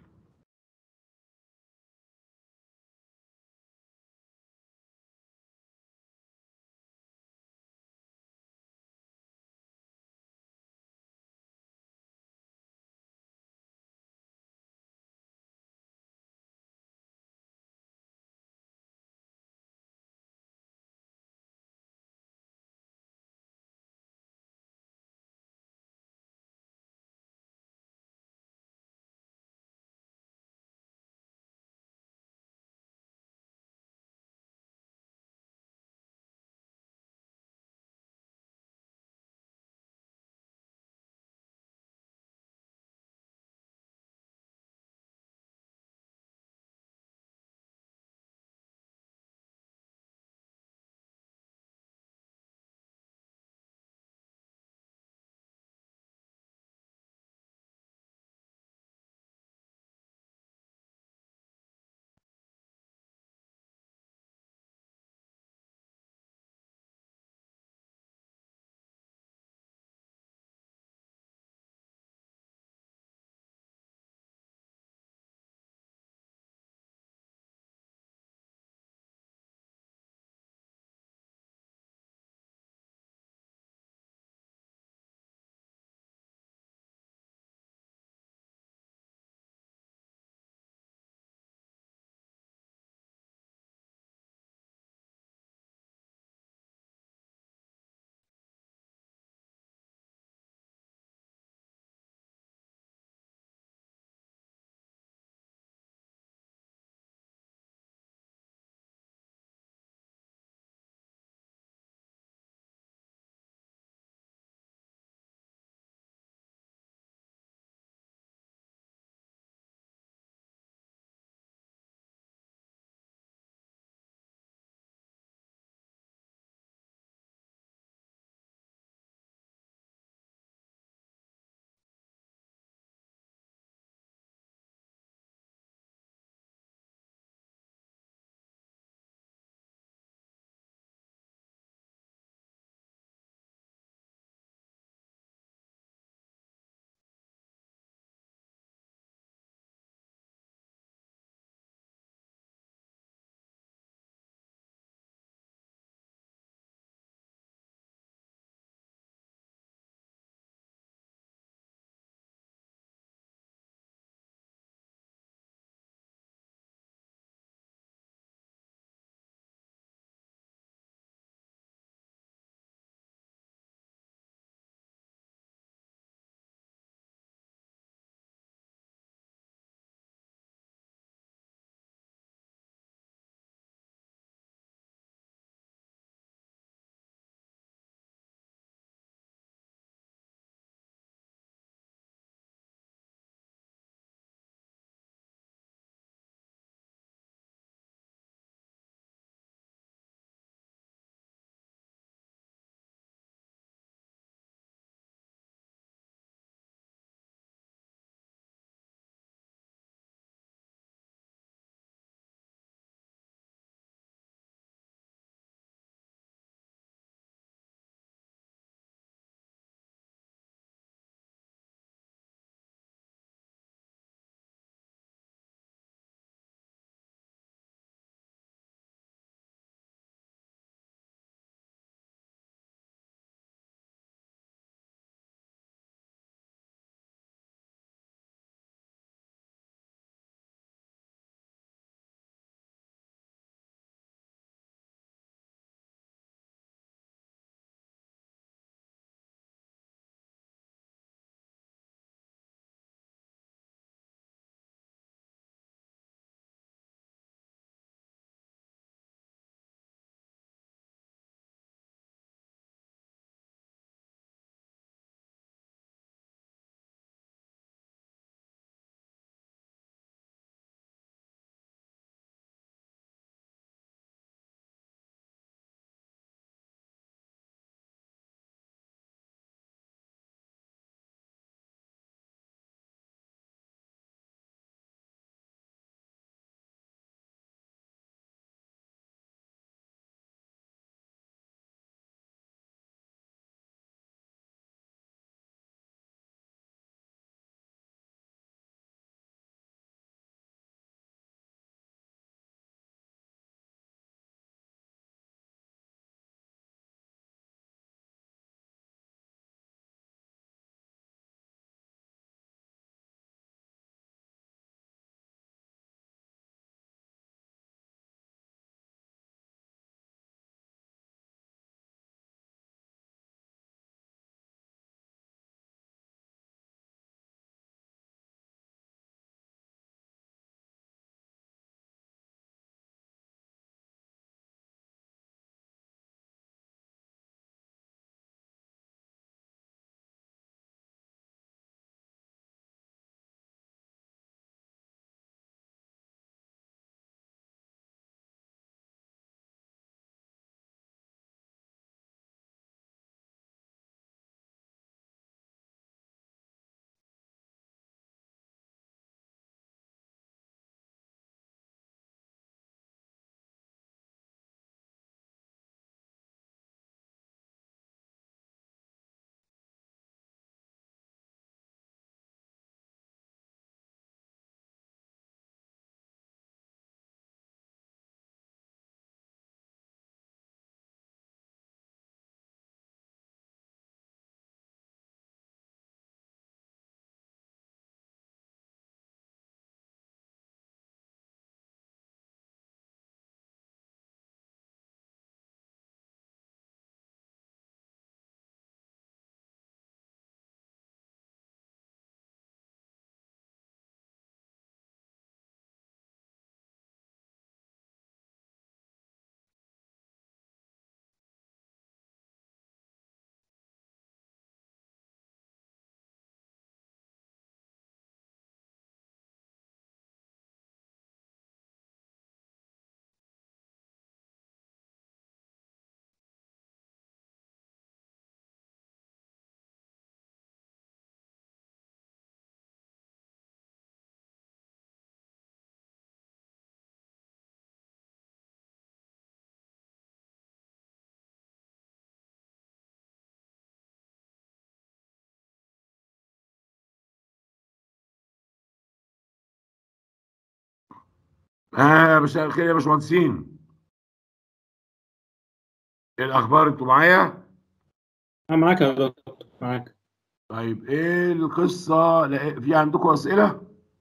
اه مساء الخير يا باشمهندسين ايه الاخبار انتوا معايا أنا معاك يا دكتور معاك طيب ايه القصه لا- في عندكم اسئله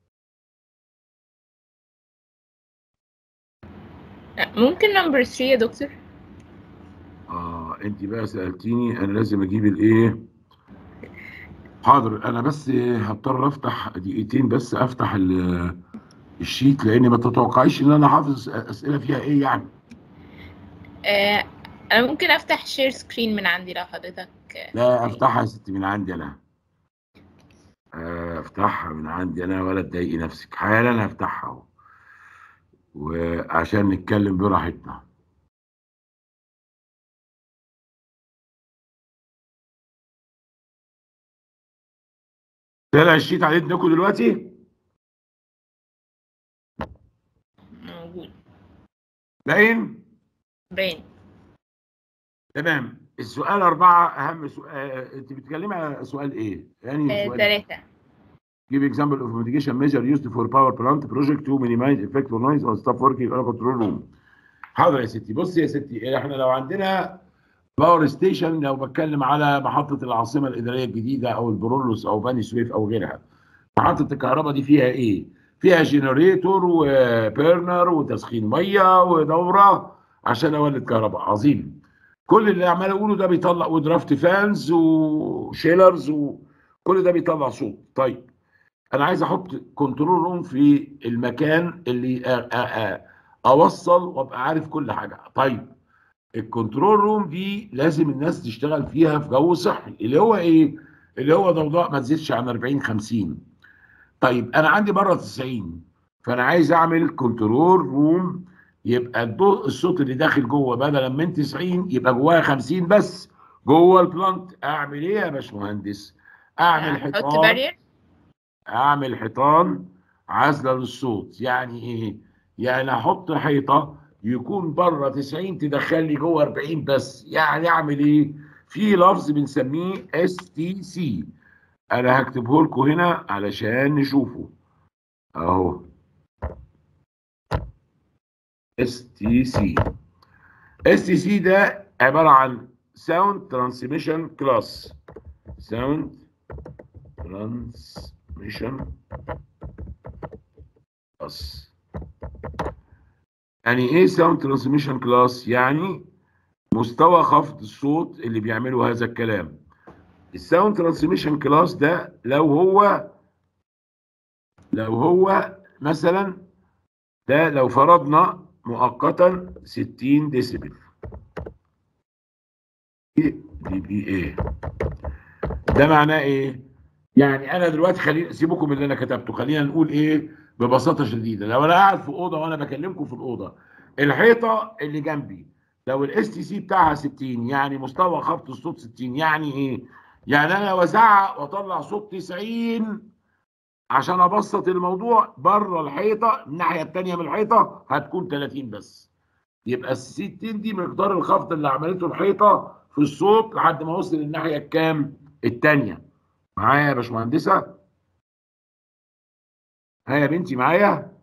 ممكن نمبر 3 يا دكتور اه انت بقى سالتيني انا لازم اجيب الايه حاضر انا بس هضطر افتح دقيقتين بس افتح ال- الشيت لان ما تتوقعيش ان انا حافظ اسئله فيها ايه يعني آه انا ممكن افتح شير سكرين من عندي لو حضرتك لا افتحها يا ستي من عندي انا آه، افتحها من عندي انا ولا تضايقي نفسك حالا هفتحها اهو وعشان نتكلم براحتنا طلع الشيت على ايدكم دلوقتي موجود باين باين تمام السؤال أربعة أهم سؤال أنت بتتكلمي على سؤال إيه؟ يعني آه سؤال ثلاثة Give example of mitigation measure used for power plant project to minimize effect of noise on staff working on a control room. حاضر يا ستي بصي يا ستي احنا لو عندنا باور ستيشن لو بتكلم على محطة العاصمة الإدارية الجديدة أو البرولوس أو بني سويف أو غيرها. محطة الكهرباء دي فيها إيه؟ فيها جنريتور وبيرنر وتسخين مية ودورة عشان أولد كهرباء عظيم. كل اللي عمال أقوله ده بيطلع ودرافت فانز وشيلرز وكل ده بيطلع صوت. طيب انا عايز احط كنترول روم في المكان اللي أ- أ- أ- اوصل وابقى عارف كل حاجه طيب الكنترول روم دي لازم الناس تشتغل فيها في جو صحي اللي هو ايه اللي هو ضوضاء ما تزيدش عن 40 50 طيب انا عندي بره 90 فانا عايز اعمل كنترول روم يبقى الضوء الصوت اللي داخل جوه بدلا من 90 يبقى جواها 50 بس جوه البلانت اعمل ايه يا باشمهندس اعمل احط حيطان بارير اعمل حيطان عازله للصوت يعني ايه يعني احط حيطه يكون بره 90 تدخل لي جوه 40 بس يعني اعمل ايه في لفظ بنسميه اس تي سي انا هكتبه لكم هنا علشان نشوفه اهو اس تي سي اس تي سي ده عباره عن ساوند ترانسميشن كلاس ساوند ترانسميشن كلاس يعني ايه ساوند ترانسميشن كلاس يعني مستوى خفض الصوت اللي بيعملوا هذا الكلام الساوند ترانسميشن كلاس ده لو هو لو هو مثلا ده لو فرضنا مؤقتا 60 ديسيبل دي بي ايه ده معناه ايه يعني انا دلوقتي خلينا سيبكم من اللي انا كتبته خلينا نقول ايه ببساطه شديده لو انا قاعد في اوضه وانا بكلمكم في الاوضه الحيطه اللي جنبي لو الاس تي سي بتاعها 60 يعني مستوى خفض الصوت 60 يعني ايه يعني انا لو ازعق واطلع صوت 90 عشان ابسط الموضوع بره الحيطه الناحيه الثانيه من الحيطه هتكون 30 بس يبقى ال 60 دي مقدار الخفض اللي عملته الحيطه في الصوت لحد ما وصل الناحيه الكام الثانيه معايا يا باشمهندسه ها يا بنتي معايا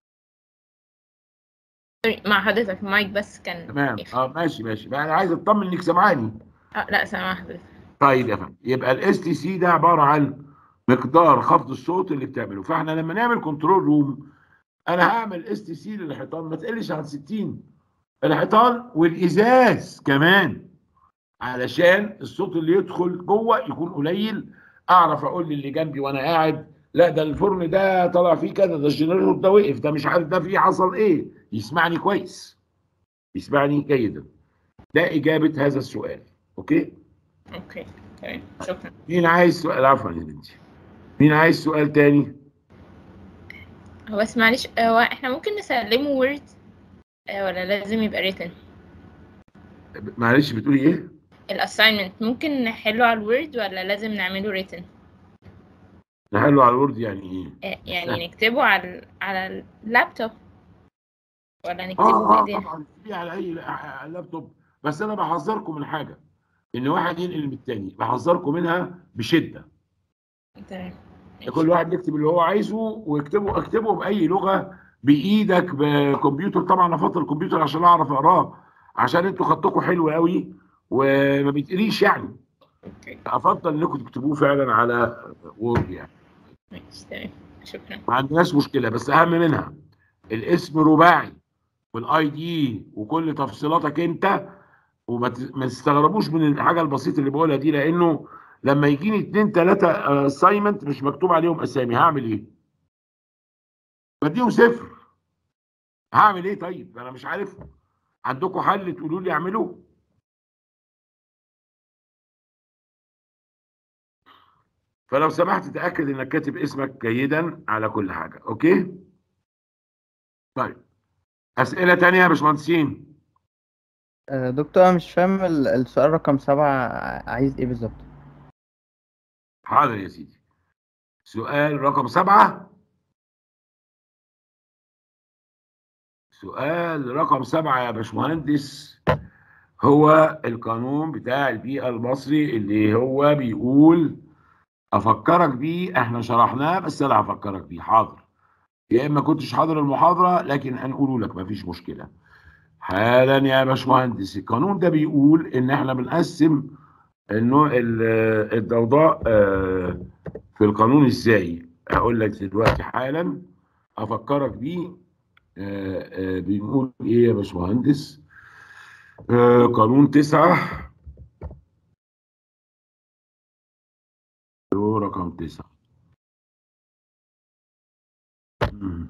سوري، مع حضرتك المايك بس كان تمام قافل. اه ماشي ماشي بقى انا عايز اطمن انك سامعاني اه لا سامع حضرتك طيب يا فندم يبقى الاس تي سي ده عباره عن مقدار خفض الصوت اللي بتعمله فاحنا لما نعمل كنترول روم انا هعمل اس تي سي للحيطان ما تقلش عن 60 الحيطان والازاز كمان علشان الصوت اللي يدخل جوه يكون قليل اعرف اقول للي جنبي وانا قاعد لا ده الفرن ده طلع فيه كذا ده الجنريتور ده وقف ده مش عارف ده فيه حصل ايه يسمعني كويس يسمعني جيدا ده اجابه هذا السؤال اوكي اوكي تمام شكرا مين عايز سؤال عفوا يا بنتي مين عايز سؤال تاني هو بس معلش هو احنا ممكن نسلمه وورد ولا لازم يبقى ريتن معلش بتقولي ايه الاساينمنت ممكن نحله على الوورد ولا لازم نعمله ريتن نحله على الورد يعني ايه يعني نكتبه على على اللابتوب ولا نكتبه اه اه بايدينا طبعا في على اي على اللابتوب بس انا بحذركم من حاجه ان واحد ينقل من التاني بحذركم منها بشده تمام كل واحد يكتب اللي هو عايزه ويكتبه اكتبه باي لغه بايدك بكمبيوتر طبعا افضل الكمبيوتر عشان اعرف اقراه عشان انتوا خطكم حلو قوي وما بيتقريش يعني اوكي افضل انكم تكتبوه فعلا على وورد يعني ماشي تمام شكرا ما عندناش مشكله بس اهم منها الاسم رباعي والاي دي وكل تفصيلاتك انت وما ت- ما تستغربوش من الحاجه البسيطه اللي بقولها دي لانه لما يجيني اتنين تلاته اساينمنت مش مكتوب عليهم اسامي هعمل ايه؟ بديهم صفر هعمل ايه طيب؟ انا مش عارف عندكم حل تقولوا لي اعملوه فلو سمحت تاكد انك كاتب اسمك جيدا على كل حاجه اوكي؟ طيب اسئله تانية يا باشمهندسين آه، دكتور أنا مش فاهم ال- السؤال رقم سبعة عايز إيه بالظبط؟ حاضر يا سيدي سؤال رقم سبعة سؤال رقم سبعة يا باشمهندس هو القانون بتاع البيئة المصري اللي هو بيقول أفكرك بيه احنا شرحناه بس أنا هفكرك بيه حاضر يا إما كنتش حاضر المحاضرة لكن هنقوله لك مفيش مشكلة حالا يا باشمهندس القانون ده بيقول إن احنا بنقسم انه ال- الضوضاء آه، في القانون ازاي اقول لك دلوقتي حالا افكرك بيه آه، آه، بنقول ايه يا باشمهندس آه، قانون تسعة هو رقم تسعة مم.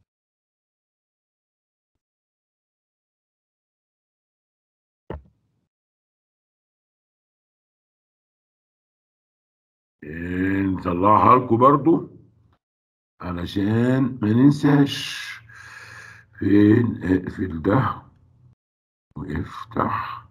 إيه، نطلعها لكم برضو علشان ما ننساش فين اقفل ده وافتح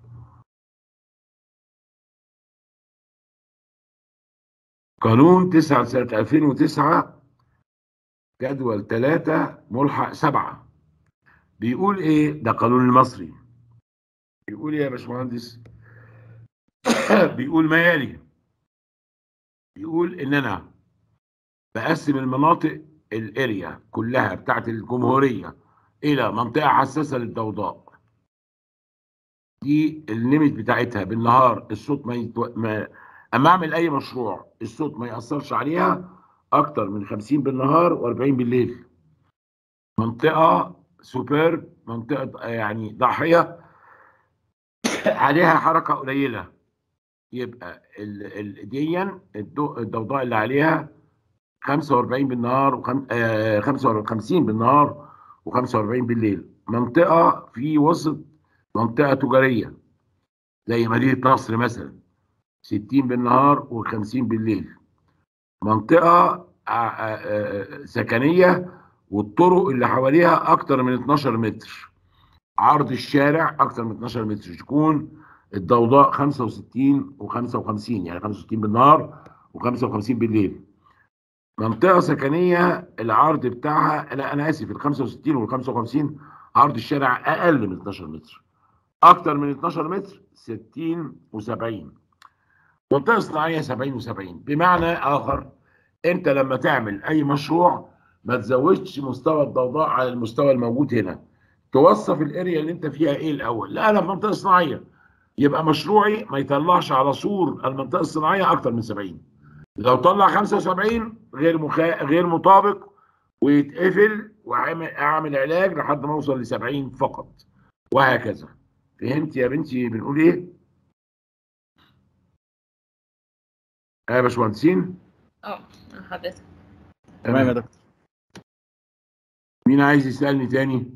قانون 9 سنة 2009 جدول 3 ملحق 7 بيقول ايه ده قانون المصري بيقول ايه يا باشمهندس بيقول ما يلي بيقول ان انا بقسم المناطق الاريا كلها بتاعت الجمهوريه الى منطقه حساسه للضوضاء دي الليميت بتاعتها بالنهار الصوت ما, يتو... ما اما اعمل اي مشروع الصوت ما ياثرش عليها اكتر من 50 بالنهار و40 بالليل منطقه سوبر منطقه يعني ضاحيه عليها حركه قليله يبقى ال... ال... ديا الضو- الضوضاء اللي عليها 45 بالنهار وخم... آه 55 بالنهار و45 بالليل منطقة في وسط منطقة تجارية زي مدينة نصر مثلا 60 بالنهار و50 بالليل منطقة آه، آه، آه، سكنية والطرق اللي حواليها أكتر من 12 متر عرض الشارع أكتر من 12 متر تكون الضوضاء 65 و55 يعني 65 بالنهار و55 بالليل منطقة سكنية العرض بتاعها لا أنا آسف ال 65 وال 55 عرض الشارع أقل من 12 متر أكتر من 12 متر 60 و70 منطقة صناعية 70 و70 بمعنى آخر أنت لما تعمل أي مشروع ما تزودش مستوى الضوضاء على المستوى الموجود هنا توصف الاريا اللي أنت فيها إيه الأول لا أنا في منطقة صناعية يبقى مشروعي ما يطلعش على سور المنطقة الصناعية أكتر من 70 لو طلع 75 غير مخا... غير مطابق ويتقفل واعمل اعمل علاج لحد ما اوصل ل 70 فقط وهكذا فهمت يا بنتي بنقول ايه؟ اه يا باشمهندسين اه حضرتك تمام يا دكتور مين عايز يسالني تاني؟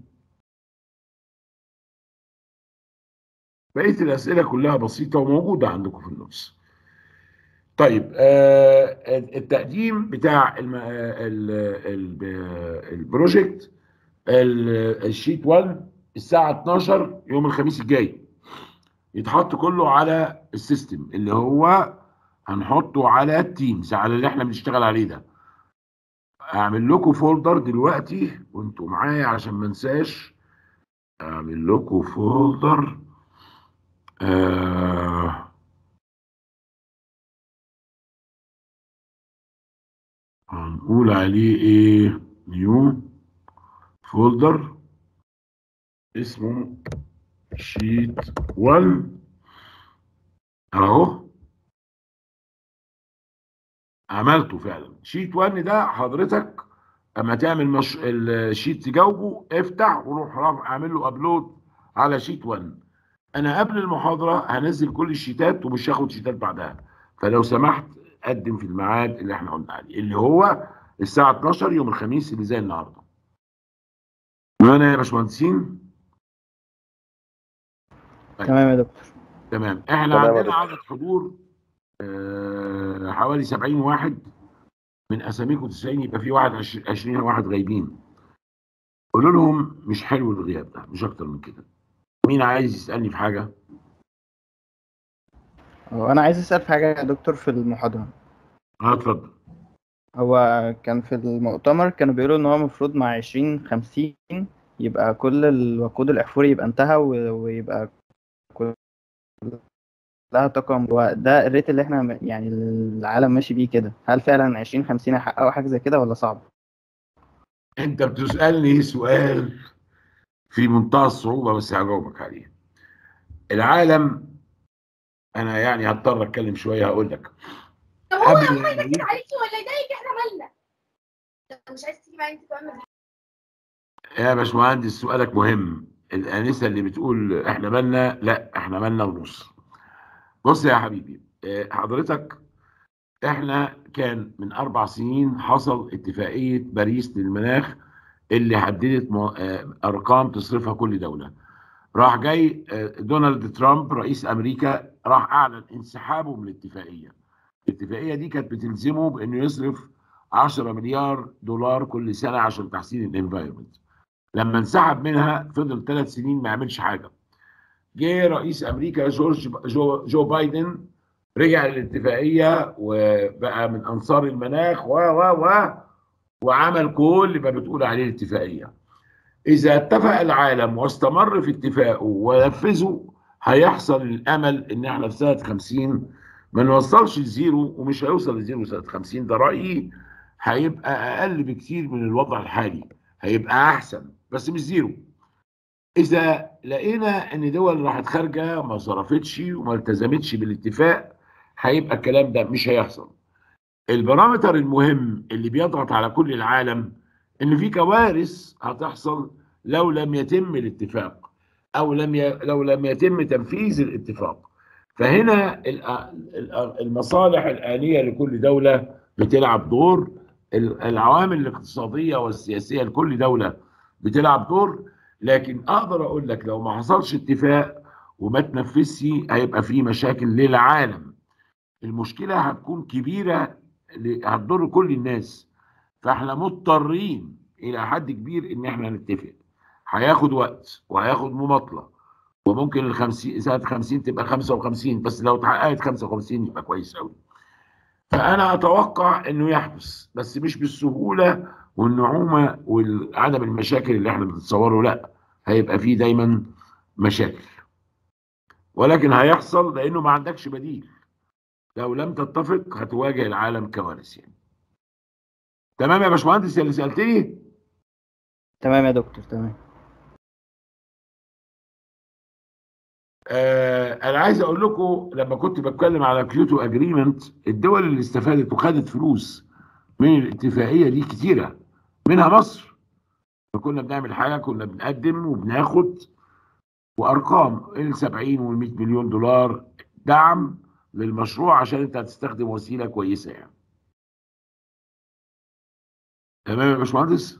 بقيه الاسئله كلها بسيطه وموجوده عندكم في النص. طيب آه التقديم بتاع الم... آه، ال... ال... البروجكت ال- الشيت 1 الساعه 12 يوم الخميس الجاي يتحط كله على السيستم اللي هو هنحطه على التيمز على اللي احنا بنشتغل عليه ده اعمل لكم فولدر دلوقتي وانتوا معايا عشان ما انساش اعمل لكم فولدر آه هنقول عليه ايه نيو فولدر اسمه شيت 1 اهو عملته فعلا شيت 1 ده حضرتك اما تعمل مش... الشيت تجاوبه افتح وروح رافع اعمل له ابلود على شيت 1 انا قبل المحاضره هنزل كل الشيتات ومش هاخد شيتات بعدها فلو سمحت قدم في الميعاد اللي احنا قلنا عليه اللي هو الساعه 12 يوم الخميس اللي زي النهارده معانا يا باشمهندسين طيب. تمام يا دكتور تمام احنا تمام يا عندنا دكتور. عدد حضور آه حوالي 70 واحد من اساميكم 90 يبقى في واحد 20 واحد غايبين قولوا لهم مش حلو الغياب ده مش اكتر من كده مين عايز يسالني في حاجه هو انا عايز اسال في حاجه يا دكتور في المحاضره اه اتفضل هو كان في المؤتمر كانوا بيقولوا ان هو المفروض مع عشرين خمسين يبقى كل الوقود الاحفوري يبقى انتهى و- ويبقى كلها طاقة هو ده الريت اللي احنا م- يعني العالم ماشي بيه كده هل فعلا عشرين خمسين هيحققوا حاجة زي كده ولا صعب؟ انت بتسالني سؤال في منتهى الصعوبه بس هجاوبك عليه العالم انا يعني هضطر اتكلم شويه هقول لك طب هو قبل هو ما ينكد يجي- عليكي ولا يضايقك احنا مالنا طب مش عايز تيجي معايا انت كمان يا باشمهندس سؤالك مهم الانسه اللي بتقول احنا مالنا لا احنا مالنا ونص بص يا حبيبي اه، حضرتك احنا كان من اربع سنين حصل اتفاقيه باريس للمناخ اللي حددت م- اه، ارقام تصرفها كل دوله راح جاي اه، دونالد ترامب رئيس امريكا راح اعلن انسحابه من الاتفاقيه الاتفاقيه دي كانت بتلزمه بانه يصرف 10 مليار دولار كل سنه عشان تحسين الانفايرمنت لما انسحب منها فضل ثلاث سنين ما يعملش حاجه جه رئيس امريكا جورج جو, جو بايدن رجع للاتفاقيه وبقى من انصار المناخ و و و وعمل كل ما بتقول عليه الاتفاقيه اذا اتفق العالم واستمر في اتفاقه ونفذه هيحصل الامل ان احنا في سنه 50 ما نوصلش لزيرو ومش هيوصل لزيرو سنه 50 ده رايي هيبقى اقل بكتير من الوضع الحالي هيبقى احسن بس مش زيرو اذا لقينا ان دول راحت خارجه ما صرفتش وما التزمتش بالاتفاق هيبقى الكلام ده مش هيحصل البارامتر المهم اللي بيضغط على كل العالم ان في كوارث هتحصل لو لم يتم الاتفاق او لم ي... لو لم يتم تنفيذ الاتفاق فهنا ال- ال- المصالح الآنية لكل دولة بتلعب دور ال- العوامل الاقتصادية والسياسية لكل دولة بتلعب دور لكن اقدر اقول لك لو ما حصلش اتفاق وما تنفذش هيبقى في مشاكل للعالم المشكلة هتكون كبيرة ل- هتضر كل الناس فاحنا مضطرين الى حد كبير ان احنا نتفق هياخد وقت وهياخد مماطلة وممكن ال 50 سنة 50 تبقى 55 بس لو اتحققت 55 يبقى كويس قوي فانا اتوقع انه يحدث بس مش بالسهولة والنعومة وعدم المشاكل اللي احنا بنتصوره لا هيبقى فيه دايما مشاكل ولكن هيحصل لانه ما عندكش بديل لو لم تتفق هتواجه العالم كوارث يعني تمام يا باشمهندس اللي سالتني تمام يا دكتور تمام آه انا عايز اقول لكم لما كنت بتكلم على كيوتو اجريمنت الدول اللي استفادت وخدت فلوس من الاتفاقيه دي كتيره منها مصر كنا بنعمل حاجه كنا بنقدم وبناخد وارقام ال 70 وال 100 مليون دولار دعم للمشروع عشان انت هتستخدم وسيله كويسه يعني تمام يا باشمهندس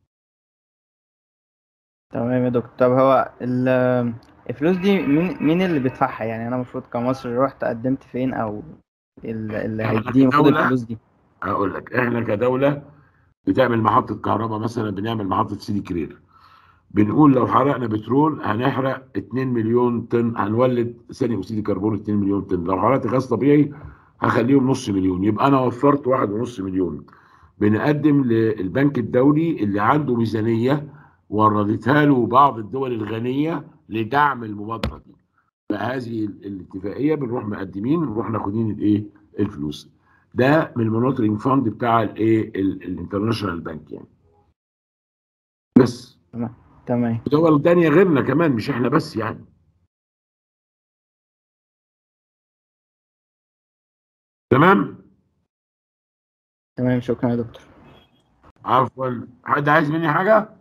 تمام يا دكتور طب هو ال- الفلوس دي مين مين اللي بيدفعها يعني انا المفروض كمصر رحت قدمت فين او ال- اللي إحنا هيديني المفروض كدولة الفلوس دي هقول لك احنا كدوله بتعمل محطه كهرباء مثلا بنعمل محطه سيدي كرير بنقول لو حرقنا بترول هنحرق 2 مليون طن هنولد ثاني اكسيد الكربون 2 مليون طن لو حرقت غاز طبيعي هخليهم نص مليون يبقى انا وفرت واحد ونص مليون بنقدم للبنك الدولي اللي عنده ميزانيه وردتها له بعض الدول الغنيه لدعم المبادره دي فهذه ال- الاتفاقيه بنروح مقدمين ونروح ناخدين الايه الفلوس ده من المونيتورنج فاند بتاع الايه الانترناشونال بانك يعني بس تمام دول تانية غيرنا كمان مش احنا بس يعني تمام تمام شكرا يا دكتور عفوا حد عايز مني حاجة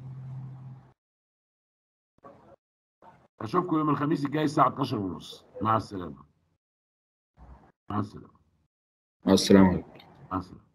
اشوفكم يوم الخميس الجاي الساعة 12 ونص مع السلامة مع السلامة مع السلامة مع السلامة